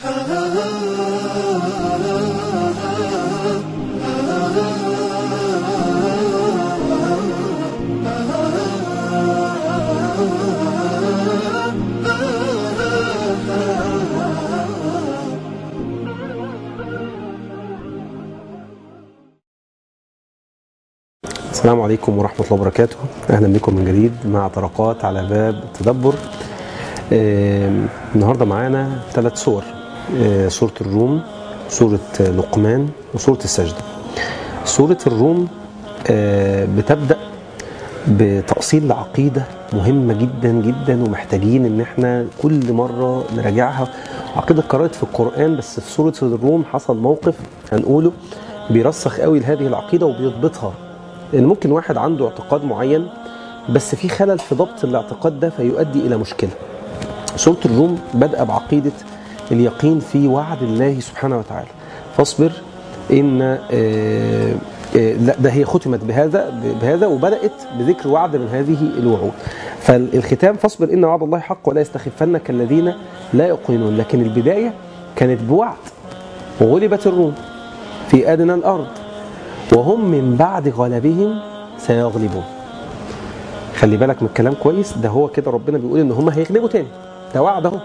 السلام عليكم ورحمة الله وبركاته أهلا بكم من جديد مع طرقات على باب التدبر آه، النهاردة معانا ثلاث سور آه، سورة الروم سورة لقمان وسورة السجدة سورة الروم آه، بتبدأ بتأصيل لعقيدة مهمة جدا جدا ومحتاجين ان احنا كل مرة نراجعها عقيدة قرأت في القرآن بس في سورة الروم حصل موقف هنقوله بيرسخ قوي لهذه العقيدة وبيضبطها لان ممكن واحد عنده اعتقاد معين بس في خلل في ضبط الاعتقاد ده فيؤدي الى مشكله. سوره الروم بدأ بعقيده اليقين في وعد الله سبحانه وتعالى. فاصبر ان آه، آه، لا ده هي ختمت بهذا بهذا وبدأت بذكر وعد من هذه الوعود. فالختام فاصبر ان وعد الله حق ولا يستخفنك الذين لا يقينون، لكن البدايه كانت بوعد وغلبت الروم في ادنى الارض وهم من بعد غلبهم سيغلبون خلي بالك من الكلام كويس ده هو كده ربنا بيقول ان هم هيغلبوا تاني ده وعد اهو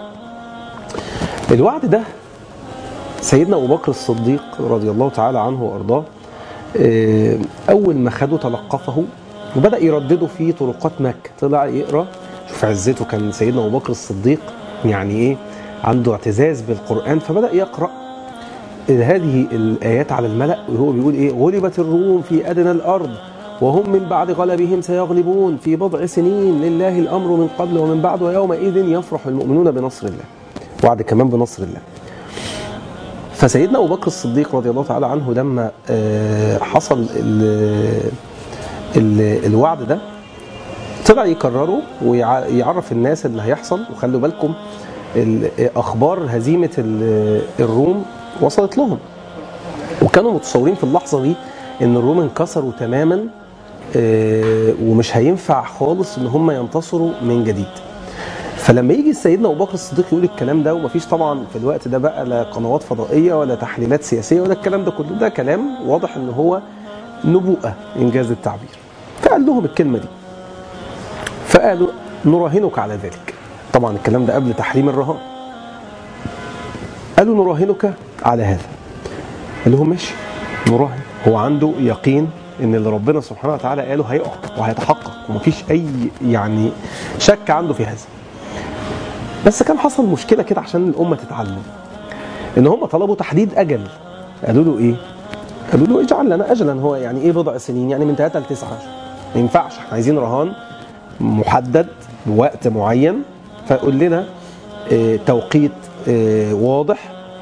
الوعد ده سيدنا ابو بكر الصديق رضي الله تعالى عنه وارضاه آه، اول ما خده تلقفه وبدا يردده في طرقات مكه طلع يقرا شوف عزته كان سيدنا ابو بكر الصديق يعني ايه عنده اعتزاز بالقران فبدا يقرا هذه الآيات على الملأ وهو بيقول إيه غلبت الروم في أدنى الأرض وهم من بعد غلبهم سيغلبون في بضع سنين لله الأمر من قبل ومن بعد ويومئذ يفرح المؤمنون بنصر الله وعد كمان بنصر الله فسيدنا أبو بكر الصديق رضي الله تعالى عنه لما آه، حصل ال- ال- الوعد ده طلع يكرره ويعرف الناس اللي هيحصل وخلوا بالكم ال- اخبار هزيمه ال- الروم وصلت لهم وكانوا متصورين في اللحظه دي ان الروم انكسروا تماما آه، ومش هينفع خالص ان هم ينتصروا من جديد فلما يجي سيدنا ابو بكر الصديق يقول الكلام ده ومفيش طبعا في الوقت ده بقى لا قنوات فضائيه ولا تحليلات سياسيه ولا الكلام ده كله ده كلام واضح ان هو نبوءه انجاز التعبير فقال لهم الكلمه دي فقالوا نراهنك على ذلك طبعا الكلام ده قبل تحريم الرهان قالوا نراهنك على هذا قال لهم ماشي نراهن هو عنده يقين ان اللي ربنا سبحانه وتعالى قاله هيقع وهيتحقق ومفيش اي يعني شك عنده في هذا بس كان حصل مشكله كده عشان الامه تتعلم ان هم طلبوا تحديد اجل قالوا له ايه قالوا له اجعل لنا اجلا هو يعني ايه بضع سنين يعني من 3 ل 9 ما ينفعش احنا عايزين رهان محدد بوقت معين فقول لنا آه، توقيت آه، واضح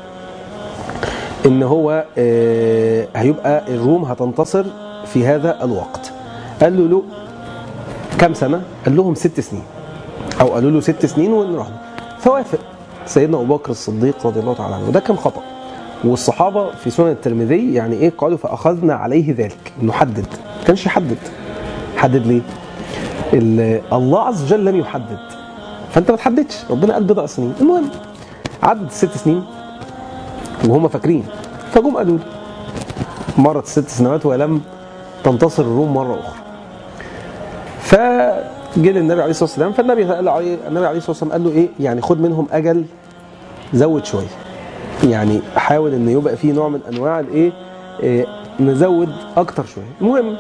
ان هو آه، هيبقى الروم هتنتصر في هذا الوقت قال له له كم سنه قال لهم ست سنين او قالوا له ست سنين ونراهن فوافق سيدنا ابو بكر الصديق رضي الله تعالى عنه وده كان خطا والصحابه في سنن الترمذي يعني ايه قالوا فاخذنا عليه ذلك انه حدد ما كانش يحدد حدد ليه ال- الله عز وجل لم يحدد فانت ما تحددش ربنا قال بضع سنين المهم عدت ست سنين وهم فاكرين فجم قالوا له مرت ست سنوات ولم تنتصر الروم مره اخرى فجه للنبي عليه الصلاه والسلام فالنبي قال له عليه النبي عليه الصلاه والسلام قال له ايه يعني خد منهم اجل زود شويه يعني حاول ان يبقى فيه نوع من انواع الايه إيه، نزود اكتر شويه المهم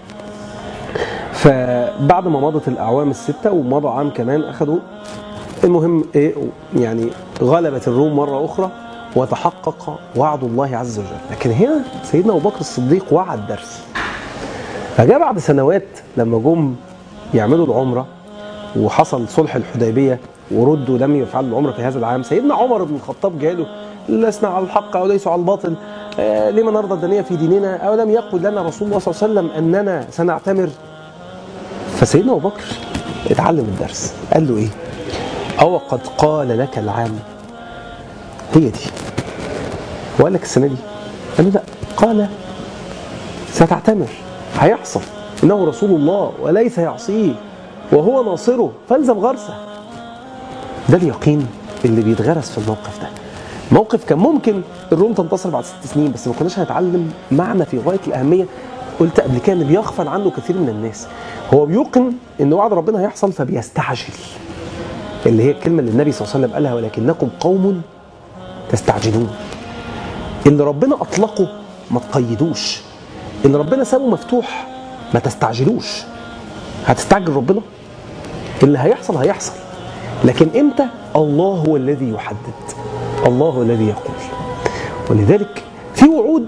فبعد ما مضت الاعوام السته ومضى عام كمان اخذوا المهم ايه يعني غلبت الروم مره اخرى وتحقق وعد الله عز وجل لكن هنا سيدنا ابو بكر الصديق وعد درس فجاء بعد سنوات لما جم يعملوا العمره وحصل صلح الحديبيه وردوا لم يفعلوا العمره في هذا العام سيدنا عمر بن الخطاب جاله لسنا على الحق او ليسوا على الباطل آه لما نرضى الدنيا في ديننا او لم يقل لنا رسول الله صلى الله عليه وسلم اننا سنعتمر فسيدنا ابو بكر اتعلم الدرس قال له ايه او قد قال لك العام هي دي وقال لك السنه دي قال له لا قال ستعتمر هيحصل انه رسول الله وليس يعصيه وهو ناصره فالزم غرسه ده اليقين اللي بيتغرس في الموقف ده موقف كان ممكن الروم تنتصر بعد ست سنين بس ما كناش هنتعلم معنى في غايه الاهميه قلت قبل كده ان بيغفل عنه كثير من الناس هو بيوقن ان وعد ربنا هيحصل فبيستعجل اللي هي الكلمه اللي النبي صلى الله عليه وسلم قالها ولكنكم قوم تستعجلون اللي ربنا اطلقه ما تقيدوش اللي ربنا سابه مفتوح ما تستعجلوش هتستعجل ربنا اللي هيحصل هيحصل لكن امتى الله هو الذي يحدد الله هو الذي يقول ولذلك في وعود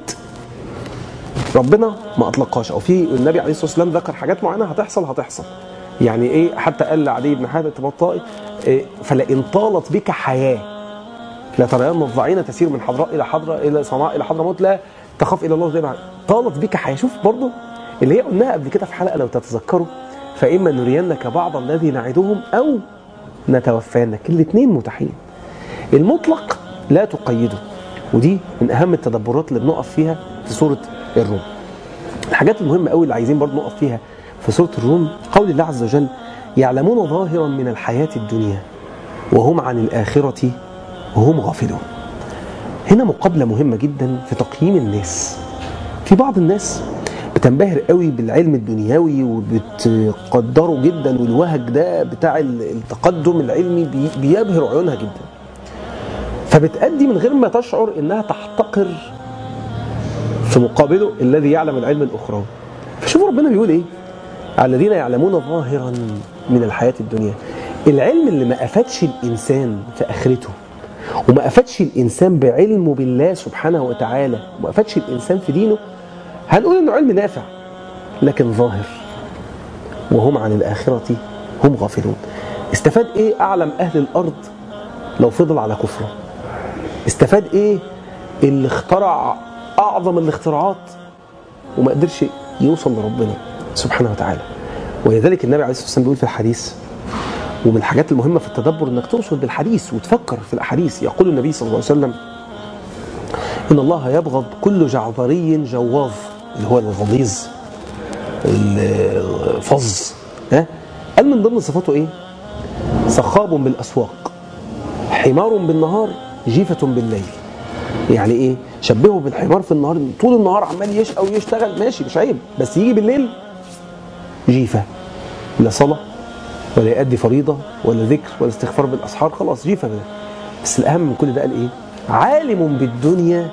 ربنا ما اطلقهاش او في النبي عليه الصلاه والسلام ذكر حاجات معينه هتحصل هتحصل يعني ايه حتى قال لعلي بن حاتم الطائي إيه فلئن طالت بك حياه لا ترين الضعين تسير من حضراء الى حضراء الى صنعاء الى حضرموت لا تخاف الى الله زي ما طالت بك حياه شوف برضه اللي هي قلناها قبل كده في حلقه لو تتذكروا فاما نرينك بعض الذي نعدهم او نتوفانك الاثنين متاحين المطلق لا تقيده ودي من اهم التدبرات اللي بنقف فيها في سوره الروم الحاجات المهمه قوي اللي عايزين برضه نقف فيها في سوره الروم قول الله عز وجل يعلمون ظاهرا من الحياه الدنيا وهم عن الاخره وهم غافلون هنا مقابله مهمه جدا في تقييم الناس في بعض الناس بتنبهر قوي بالعلم الدنيوي وبتقدره جدا والوهج ده بتاع التقدم العلمي بيبهر عيونها جدا فبتأدي من غير ما تشعر انها تحتقر في مقابله الذي يعلم العلم الاخروي فشوفوا ربنا بيقول ايه الذين يعلمون ظاهرا من الحياه الدنيا العلم اللي ما افادش الانسان في اخرته وما افادش الانسان بعلمه بالله سبحانه وتعالى وما افادش الانسان في دينه هنقول انه علم نافع لكن ظاهر وهم عن الاخره هم غافلون استفاد ايه اعلم اهل الارض لو فضل على كفره استفاد ايه اللي اخترع اعظم الاختراعات وما قدرش يوصل لربنا سبحانه وتعالى ولذلك النبي عليه الصلاه والسلام بيقول في الحديث ومن الحاجات المهمه في التدبر انك ترصد بالحديث وتفكر في الاحاديث يقول النبي صلى الله عليه وسلم ان الله يبغض كل جعذري جواظ اللي هو الغليظ الفظ ها قال من ضمن صفاته ايه سخاب بالاسواق حمار بالنهار جيفة بالليل يعني ايه شبهه بالحمار في النهار طول النهار عمال يشقى ويشتغل ماشي مش عيب بس يجي بالليل جيفة لا صلاة ولا يؤدي فريضة ولا ذكر ولا استغفار بالأسحار خلاص جيفة بده بس الأهم من كل ده قال إيه عالم بالدنيا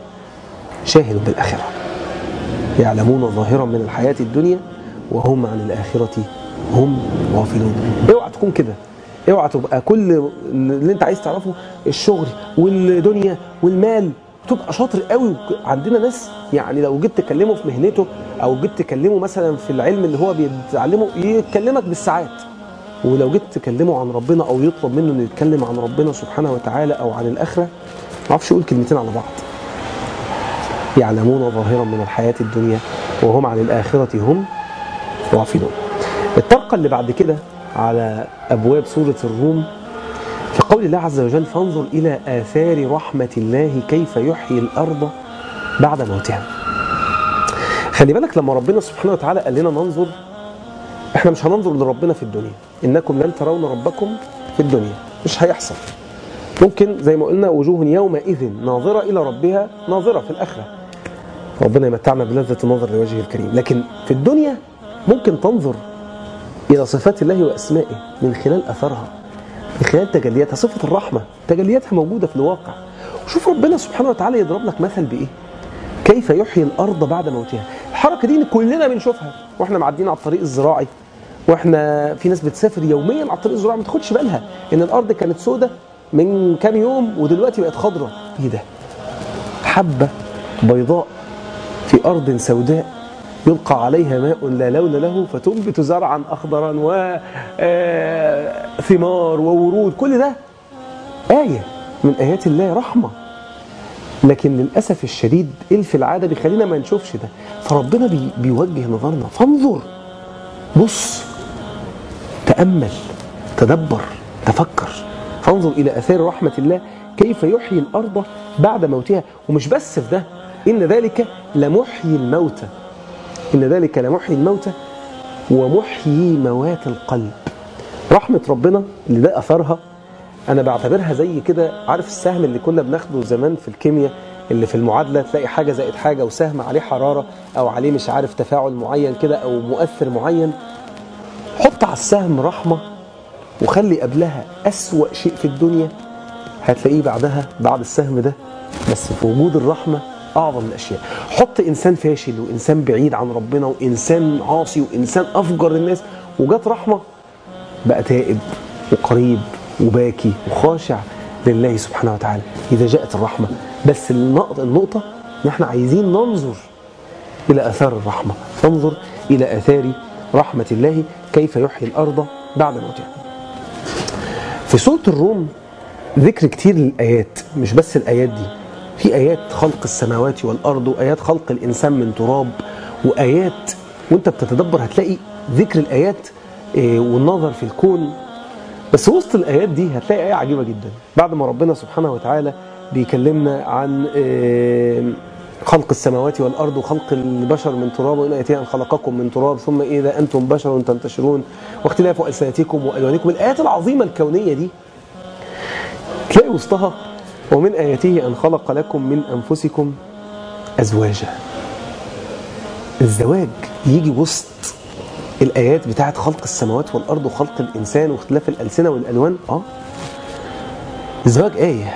شاهد بالآخرة يعلمون ظاهرا من الحياة الدنيا وهم عن الآخرة هم غافلون اوعى تكون كده اوعى تبقى كل اللي انت عايز تعرفه الشغل والدنيا والمال تبقى شاطر قوي عندنا ناس يعني لو جيت تكلمه في مهنته او جيت تكلمه مثلا في العلم اللي هو بيتعلمه يكلمك بالساعات ولو جيت تكلمه عن ربنا او يطلب منه انه يتكلم عن ربنا سبحانه وتعالى او عن الاخره ما يعرفش يقول كلمتين على بعض يعلمون ظاهرا من الحياه الدنيا وهم عن الاخره هم غافلون الطرقه اللي بعد كده على ابواب سوره الروم في قول الله عز وجل فانظر الى اثار رحمه الله كيف يحيي الارض بعد موتها خلي بالك لما ربنا سبحانه وتعالى قال لنا ننظر احنا مش هننظر لربنا في الدنيا انكم لن ترون ربكم في الدنيا مش هيحصل ممكن زي ما قلنا وجوه يومئذ ناظرة إلى ربها ناظرة في الآخرة ربنا يمتعنا بلذة النظر لوجهه الكريم لكن في الدنيا ممكن تنظر إلى صفات الله وأسمائه من خلال أثرها من خلال تجلياتها صفة الرحمة تجلياتها موجودة في الواقع وشوف ربنا سبحانه وتعالى يضرب لك مثل بإيه كيف يحيي الأرض بعد موتها الحركة دي كلنا بنشوفها واحنا معديين على الطريق الزراعي واحنا في ناس بتسافر يوميا على الطريق الزراعي ما تاخدش بالها ان الارض كانت سودة من كام يوم ودلوقتي بقت خضراء ايه ده حبة بيضاء في ارض سوداء يلقى عليها ماء لا لون له فتنبت زرعا اخضرا وثمار وورود كل ده آية من آيات الله رحمة لكن للأسف الشديد إلف العادة بيخلينا ما نشوفش ده فربنا بي بيوجه نظرنا فانظر بص تأمل تدبر تفكر فانظر إلى أثار رحمة الله كيف يحيي الأرض بعد موتها ومش بس في ده إن ذلك لمحيي الموتى إن ذلك لمحيي الموتى ومحيي موات القلب رحمة ربنا اللي ده أثرها انا بعتبرها زي كده عارف السهم اللي كنا بناخده زمان في الكيمياء اللي في المعادله تلاقي حاجه زائد حاجه وسهم عليه حراره او عليه مش عارف تفاعل معين كده او مؤثر معين حط على السهم رحمه وخلي قبلها أسوأ شيء في الدنيا هتلاقيه بعدها بعد السهم ده بس في وجود الرحمة أعظم الأشياء حط إنسان فاشل وإنسان بعيد عن ربنا وإنسان عاصي وإنسان أفجر الناس وجات رحمة بقى تائب وقريب وباكي وخاشع لله سبحانه وتعالى إذا جاءت الرحمة بس النقطة, النقطة إن إحنا عايزين ننظر إلى آثار الرحمة ننظر إلى آثار رحمة الله كيف يحيي الأرض بعد موتها في سورة الروم ذكر كتير للآيات مش بس الآيات دي في آيات خلق السماوات والأرض وآيات خلق الإنسان من تراب وآيات وانت بتتدبر هتلاقي ذكر الآيات آه، والنظر في الكون بس وسط الآيات دي هتلاقي آية عجيبة جدا بعد ما ربنا سبحانه وتعالى بيكلمنا عن آه، خلق السماوات والأرض وخلق البشر من تراب وإن آياتي أن خلقكم من تراب ثم إذا أنتم بشر تنتشرون واختلاف ألسنتكم وألوانكم الآيات العظيمة الكونية دي تلاقي وسطها ومن آياته أن خلق لكم من أنفسكم أزواجا الزواج يجي وسط الآيات بتاعت خلق السماوات والأرض وخلق الإنسان واختلاف الألسنة والألوان آه الزواج آية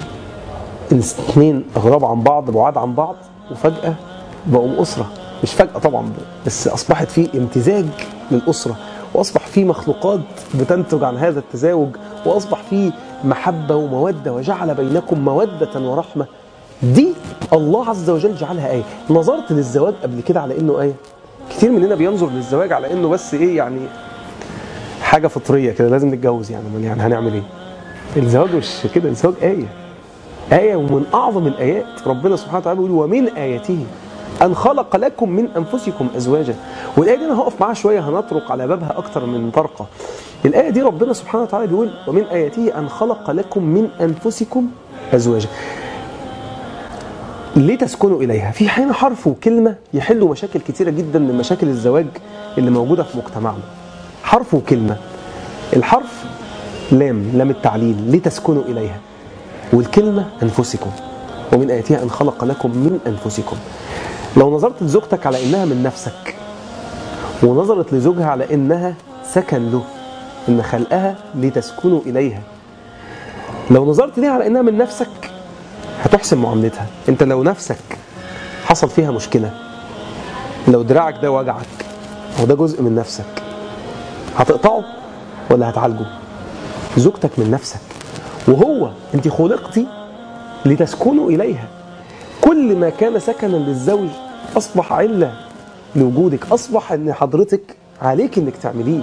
الاثنين أغراب عن بعض بعاد عن بعض وفجأة بقوا أسرة مش فجأة طبعا بس أصبحت في امتزاج للأسرة وأصبح في مخلوقات بتنتج عن هذا التزاوج وأصبح في محبة ومودة وجعل بينكم مودة ورحمة دي الله عز وجل جعلها آية نظرت للزواج قبل كده على إنه آية كتير مننا بينظر للزواج على إنه بس إيه يعني حاجة فطرية كده لازم نتجوز يعني أمال يعني هنعمل إيه الزواج مش كده الزواج آية آية ومن أعظم الآيات ربنا سبحانه وتعالى بيقول ومن آياته أن خلق لكم من أنفسكم أزواجا والآية دي أنا هقف معاها شوية هنطرق على بابها أكتر من طرقة الآية دي ربنا سبحانه وتعالى بيقول ومن آياته أن خلق لكم من أنفسكم أزواجا ليه تسكنوا إليها في حين حرف وكلمة يحلوا مشاكل كتيرة جدا من مشاكل الزواج اللي موجودة في مجتمعنا حرف وكلمة الحرف لام لام التعليل لتسكنوا إليها والكلمة أنفسكم ومن آياتها أن خلق لكم من أنفسكم لو نظرت لزوجتك على إنها من نفسك ونظرت لزوجها على إنها سكن له إن خلقها لتسكنوا إليها لو نظرت ليها على إنها من نفسك هتحسن معاملتها أنت لو نفسك حصل فيها مشكلة لو دراعك ده وجعك أو ده جزء من نفسك هتقطعه ولا هتعالجه زوجتك من نفسك وهو انت خلقتي لتسكنوا اليها كل ما كان سكنا للزوج اصبح عله لوجودك اصبح ان حضرتك عليك انك تعمليه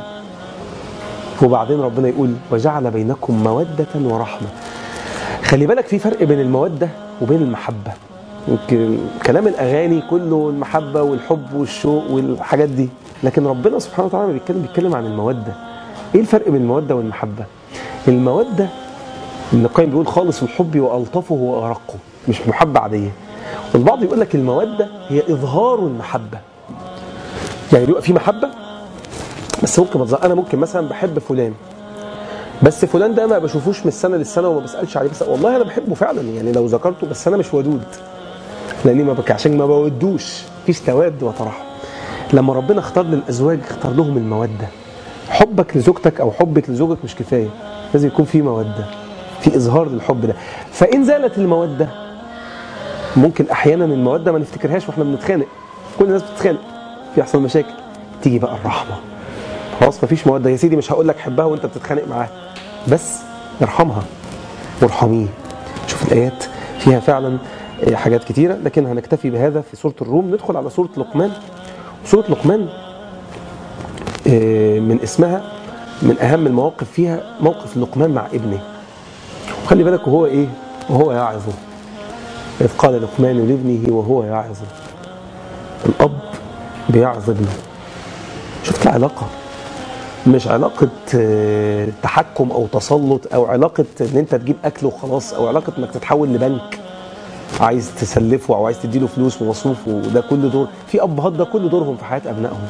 وبعدين ربنا يقول وجعل بينكم موده ورحمه خلي بالك في فرق بين الموده وبين المحبه يمكن كلام الاغاني كله المحبه والحب والشوق والحاجات دي لكن ربنا سبحانه وتعالى بيتكلم بيتكلم عن الموده ايه الفرق بين الموده والمحبه الموده ابن القيم بيقول خالص الحب والطفه وارقه مش محبه عاديه والبعض يقول لك الموده هي اظهار المحبه يعني بيبقى في محبه بس ممكن ما تظهر- انا ممكن مثلا بحب فلان بس فلان ده ما بشوفوش من السنه للسنه وما بسالش عليه بس والله انا بحبه فعلا يعني لو ذكرته بس انا مش ودود لاني ما بك عشان ما بودوش مفيش تواد وترحم لما ربنا اختار للازواج اختار لهم الموده حبك لزوجتك او حبك لزوجك مش كفايه لازم يكون في موده في اظهار للحب ده فان زالت الموده ممكن احيانا الموده ما نفتكرهاش واحنا بنتخانق كل الناس بتتخانق بيحصل مشاكل تيجي بقى الرحمه خلاص مفيش موده يا سيدي مش هقول لك حبها وانت بتتخانق معاها بس ارحمها وارحميه شوف الايات فيها فعلا آه، حاجات كتيره لكن هنكتفي بهذا في سوره الروم ندخل على سوره لقمان سوره لقمان آه، من اسمها من اهم المواقف فيها موقف لقمان مع ابنه وخلي بالك وهو ايه وهو يعظه اذ قال لقمان لابنه وهو يعظه الاب بيعظ ابنه شفت العلاقه مش علاقة آه، تحكم أو تسلط أو علاقة إن أنت تجيب أكل وخلاص أو علاقة إنك تتحول لبنك عايز تسلفه أو عايز تديله فلوس ومصروف وده كل دور في أبهات ده كل دورهم في حياة أبنائهم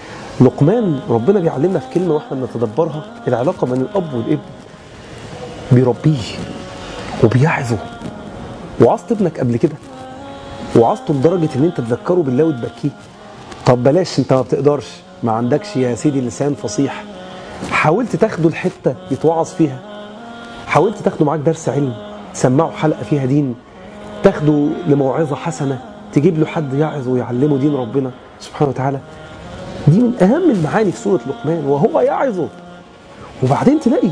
لقمان ربنا بيعلمنا في كلمة واحنا بنتدبرها العلاقة بين الأب والابن بيربيه وبيعظه وعظت ابنك قبل كده وعظته لدرجه ان انت تذكره بالله وتبكيه طب بلاش انت ما بتقدرش ما عندكش يا سيدي لسان فصيح حاولت تاخده الحته يتوعظ فيها حاولت تاخده معاك درس علم تسمعه حلقه فيها دين تاخده لموعظه حسنه تجيب له حد يعظ ويعلمه دين ربنا سبحانه وتعالى دي من اهم المعاني في سوره لقمان وهو يعظه وبعدين تلاقي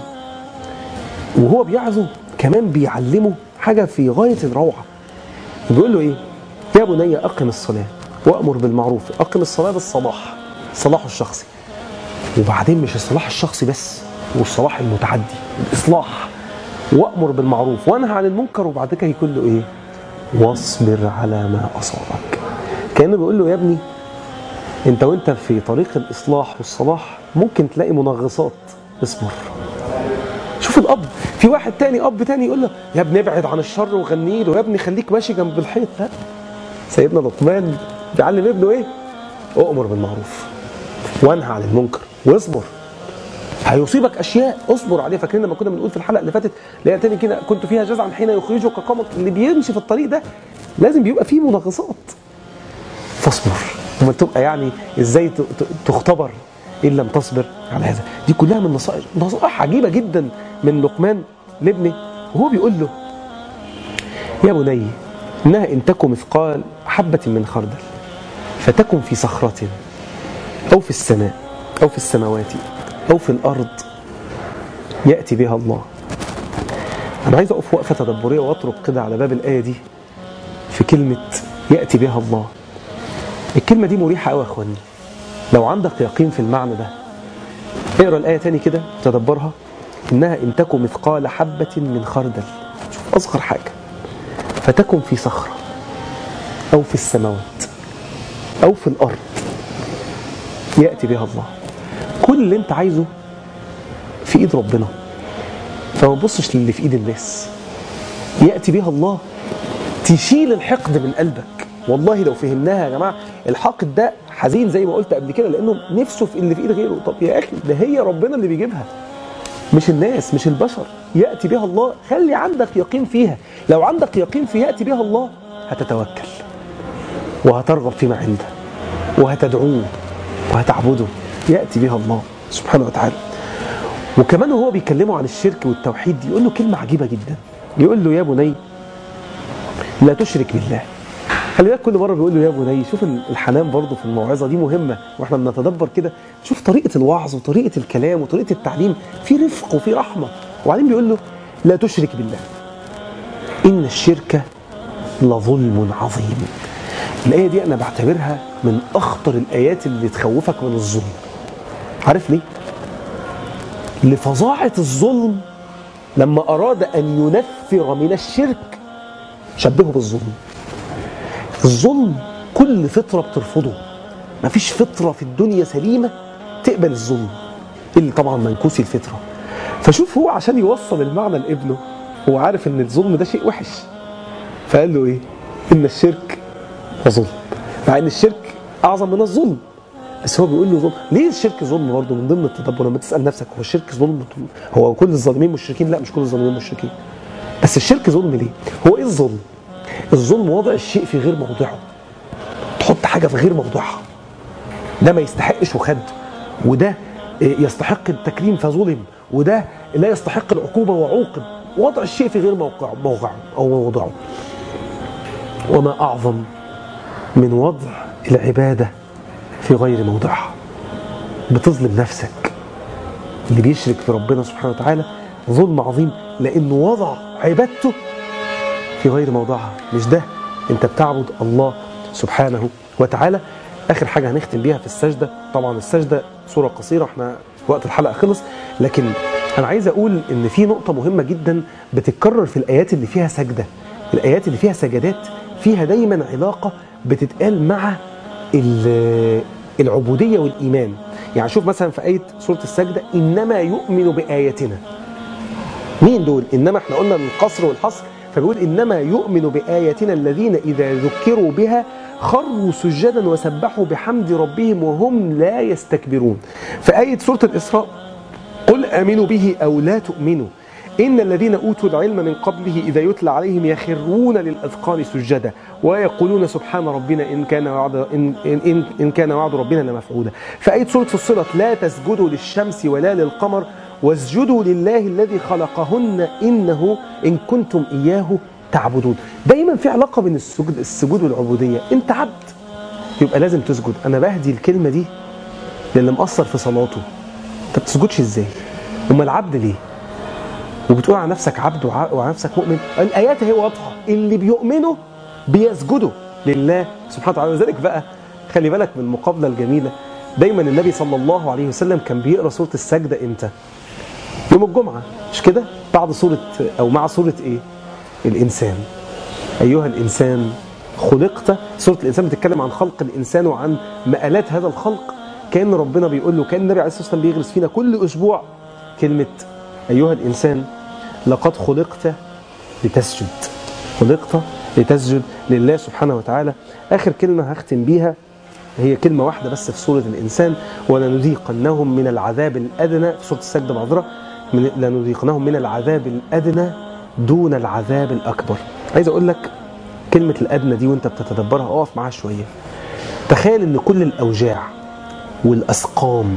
وهو بيعظه كمان بيعلمه حاجه في غايه الروعه بيقول له ايه يا بني اقم الصلاه وامر بالمعروف اقم الصلاه بالصلاح صلاحه الشخصي وبعدين مش الصلاح الشخصي بس والصلاح المتعدي الاصلاح وامر بالمعروف وانهى عن المنكر وبعد كده يقول له ايه واصبر على ما اصابك كانه بيقول له يا ابني انت وانت في طريق الاصلاح والصلاح ممكن تلاقي منغصات اصبر شوف الاب في واحد تاني اب تاني يقول له يا ابني ابعد عن الشر وغني له يا ابني خليك ماشي جنب الحيط لا سيدنا لقمان بيعلم ابنه ايه اؤمر بالمعروف وانهى عن المنكر واصبر هيصيبك اشياء اصبر عليها فاكرين لما كنا بنقول في الحلقه اللي فاتت اللي هي تاني كده كنت فيها جزعا حين يخرجك قومك اللي بيمشي في الطريق ده لازم بيبقى فيه منغصات فاصبر وما تبقى يعني ازاي ت- ت- تختبر ان لم تصبر على هذا دي كلها من نصائح نصائح عجيبه جدا من لقمان لابنه وهو بيقول له يا بني انها ان تك مثقال حبه من خردل فتكن في صخره او في السماء او في السماوات او في الارض ياتي بها الله انا عايز اقف وقفه تدبريه واطرق كده على باب الايه دي في كلمه ياتي بها الله الكلمه دي مريحه قوي يا اخواني لو عندك يقين في المعنى ده اقرا الايه تاني كده تدبرها انها ان تك مثقال حبه من خردل شوف اصغر حاجه فتكن في صخره او في السماوات او في الارض ياتي بها الله كل اللي انت عايزه في ايد ربنا فما تبصش للي في ايد الناس ياتي بها الله تشيل الحقد من قلبك والله لو فهمناها يا جماعه الحقد ده حزين زي ما قلت قبل كده لانه نفسه في اللي في ايد غيره طب يا اخي ده هي ربنا اللي بيجيبها مش الناس مش البشر ياتي بها الله خلي عندك يقين فيها لو عندك يقين في ياتي بها الله هتتوكل وهترغب فيما عنده وهتدعوه وهتعبده ياتي بها الله سبحانه وتعالى وكمان وهو بيكلمه عن الشرك والتوحيد يقول له كلمه عجيبه جدا يقول له يا بني لا تشرك بالله خلي بالك كل مره بيقول له يا بني شوف الحنان برضه في الموعظه دي مهمه واحنا بنتدبر كده شوف طريقه الوعظ وطريقه الكلام وطريقه التعليم في رفق وفي رحمه وبعدين بيقول له لا تشرك بالله ان الشرك لظلم عظيم الايه دي انا بعتبرها من اخطر الايات اللي تخوفك من الظلم عارف ليه لفظاعه الظلم لما اراد ان ينفر من الشرك شبهه بالظلم الظلم كل فطره بترفضه مفيش فطره في الدنيا سليمه تقبل الظلم اللي طبعا منكوسي الفطره فشوف هو عشان يوصل المعنى لابنه هو عارف ان الظلم ده شيء وحش فقال له ايه ان الشرك ظلم مع ان الشرك اعظم من الظلم بس هو بيقول له ظلم ليه الشرك ظلم برضه من ضمن التدبر لما تسال نفسك هو الشرك ظلم هو كل الظالمين مشركين لا مش كل الظالمين مشركين بس الشرك ظلم ليه هو ايه الظلم الظلم وضع الشيء في غير موضعه تحط حاجه في غير موضعها ده ما يستحقش وخد وده يستحق التكريم فظلم وده لا يستحق العقوبه وعوقب وضع الشيء في غير موقعه موقعه او موضعه وما اعظم من وضع العباده في غير موضعها بتظلم نفسك اللي بيشرك في ربنا سبحانه وتعالى ظلم عظيم لانه وضع عبادته في غير موضعها مش ده انت بتعبد الله سبحانه وتعالى اخر حاجه هنختم بيها في السجده طبعا السجده سوره قصيره احنا وقت الحلقه خلص لكن انا عايز اقول ان في نقطه مهمه جدا بتتكرر في الايات اللي فيها سجده الايات اللي فيها سجدات فيها دايما علاقه بتتقال مع العبوديه والايمان يعني شوف مثلا في ايه سوره السجده انما يؤمن باياتنا مين دول انما احنا قلنا القصر والحصر فبيقول انما يؤمن باياتنا الذين اذا ذكروا بها خروا سجدا وسبحوا بحمد ربهم وهم لا يستكبرون في ايه سوره الاسراء قل امنوا به او لا تؤمنوا إن الذين أوتوا العلم من قبله إذا يتلى عليهم يخرون للأذقان سجدا ويقولون سبحان ربنا إن كان وعد إن إن إن, إن كان وعد ربنا لمفعولا فآية سورة فصلت لا تسجدوا للشمس ولا للقمر واسجدوا لله الذي خلقهن إنه إن كنتم إياه تعبدون دايما في علاقة بين السجود السجود والعبودية أنت عبد يبقى لازم تسجد أنا بهدي الكلمة دي للي مقصر في صلاته أنت بتسجدش إزاي أمال العبد ليه وبتقول على نفسك عبد وع- وعلى نفسك مؤمن الايات هي واضحه اللي بيؤمنوا بيسجدوا لله سبحانه وتعالى لذلك بقى خلي بالك من المقابله الجميله دايما النبي صلى الله عليه وسلم كان بيقرا سوره السجده امتى يوم الجمعه مش كده بعد سوره او مع سوره ايه الانسان ايها الانسان خلقت سوره الانسان بتتكلم عن خلق الانسان وعن مآلات هذا الخلق كان ربنا بيقول له كان النبي عليه الصلاه والسلام بيغرس فينا كل اسبوع كلمه ايها الانسان لقد خلقت لتسجد خلقت لتسجد لله سبحانه وتعالى آخر كلمة هختم بيها هي كلمة واحدة بس في سورة الإنسان ولنذيقنهم من العذاب الأدنى في سورة السجدة معذرة من لنذيقنهم من العذاب الأدنى دون العذاب الأكبر عايز أقول لك كلمة الأدنى دي وأنت بتتدبرها أقف معاها شوية تخيل أن كل الأوجاع والأسقام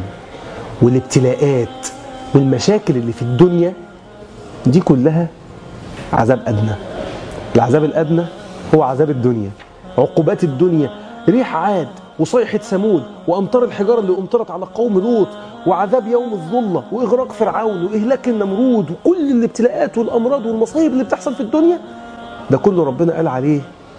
والابتلاءات والمشاكل اللي في الدنيا دي كلها عذاب أدنى العذاب الأدنى هو عذاب الدنيا عقوبات الدنيا ريح عاد وصيحة ثمود وأمطار الحجارة اللي أمطرت على قوم لوط وعذاب يوم الظلة وإغراق فرعون وإهلاك النمرود وكل الابتلاءات والأمراض والمصايب اللي بتحصل في الدنيا ده كله ربنا قال عليه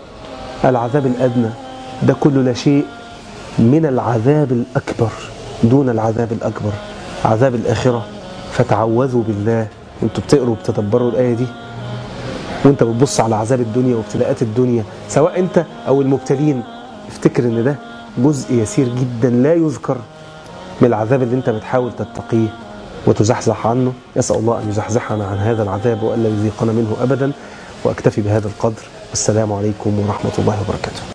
العذاب الأدنى ده كله لا شيء من العذاب الأكبر دون العذاب الأكبر عذاب الآخرة فتعوذوا بالله وانتوا بتقروا وبتدبروا الآية دي وانت بتبص على عذاب الدنيا وابتلاءات الدنيا سواء انت او المبتلين افتكر ان ده جزء يسير جدا لا يذكر من العذاب اللي انت بتحاول تتقيه وتزحزح عنه يسأل الله أن يزحزحنا عن هذا العذاب وألا يذيقنا منه أبدا وأكتفي بهذا القدر والسلام عليكم ورحمة الله وبركاته